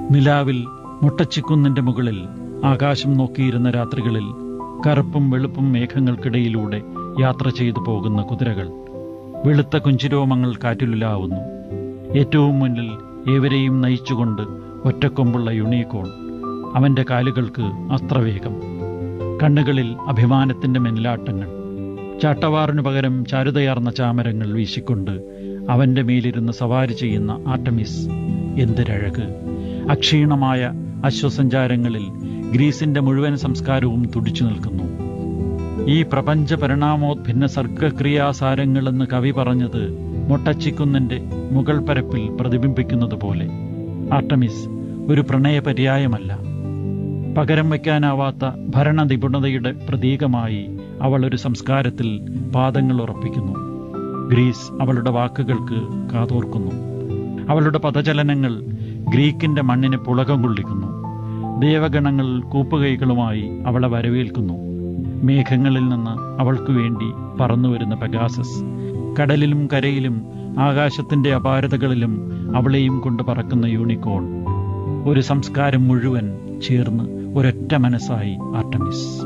നിലാവിൽ മുട്ടച്ചിക്കുന്നിന്റെ മുകളിൽ ആകാശം നോക്കിയിരുന്ന രാത്രികളിൽ കറുപ്പും വെളുപ്പും മേഘങ്ങൾക്കിടയിലൂടെ യാത്ര ചെയ്തു പോകുന്ന കുതിരകൾ വെളുത്ത കുഞ്ചിരോമങ്ങൾ കാറ്റിലുലാവുന്നു ഏറ്റവും മുന്നിൽ ഏവരെയും നയിച്ചുകൊണ്ട് ഒറ്റക്കൊമ്പുള്ള യുണീക്കോൺ അവന്റെ കാലുകൾക്ക് അസ്ത്രവേഗം കണ്ണുകളിൽ അഭിമാനത്തിന്റെ മെല്ലാട്ടങ്ങൾ ചാട്ടവാറിനു പകരം ചാരുതയാർന്ന ചാമരങ്ങൾ വീശിക്കൊണ്ട് അവന്റെ മേലിരുന്ന് സവാരി ചെയ്യുന്ന ആർട്ടമിസ് എന്തൊരഴക് അക്ഷീണമായ അശ്വസഞ്ചാരങ്ങളിൽ ഗ്രീസിന്റെ മുഴുവൻ സംസ്കാരവും തുടിച്ചു നിൽക്കുന്നു ഈ പ്രപഞ്ച പരിണാമോദ്ഭിന്ന സർഗക്രിയാസാരങ്ങളെന്ന് കവി പറഞ്ഞത് മൊട്ടച്ചിക്കുന്നിന്റെ മുകൾ പരപ്പിൽ പ്രതിബിംബിക്കുന്നത് പോലെ ആർട്ടമിസ് ഒരു പ്രണയ പര്യായമല്ല പകരം വയ്ക്കാനാവാത്ത ഭരണ നിപുണതയുടെ പ്രതീകമായി അവൾ ഒരു സംസ്കാരത്തിൽ പാദങ്ങൾ ഉറപ്പിക്കുന്നു ഗ്രീസ് അവളുടെ വാക്കുകൾക്ക് കാതോർക്കുന്നു അവളുടെ പദചലനങ്ങൾ ഗ്രീക്കിന്റെ മണ്ണിനെ പുളകം കൊള്ളിക്കുന്നു ദേവഗണങ്ങൾ കൂപ്പുകൈകളുമായി അവളെ വരവേൽക്കുന്നു മേഘങ്ങളിൽ നിന്ന് അവൾക്കു വേണ്ടി പറന്നുവരുന്ന പെഗാസസ് കടലിലും കരയിലും ആകാശത്തിന്റെ അപാരതകളിലും അവളെയും കൊണ്ട് പറക്കുന്ന യൂണിക്കോൺ ഒരു സംസ്കാരം മുഴുവൻ ചേർന്ന് ഒരൊറ്റ മനസ്സായി ആർട്ടമിസ്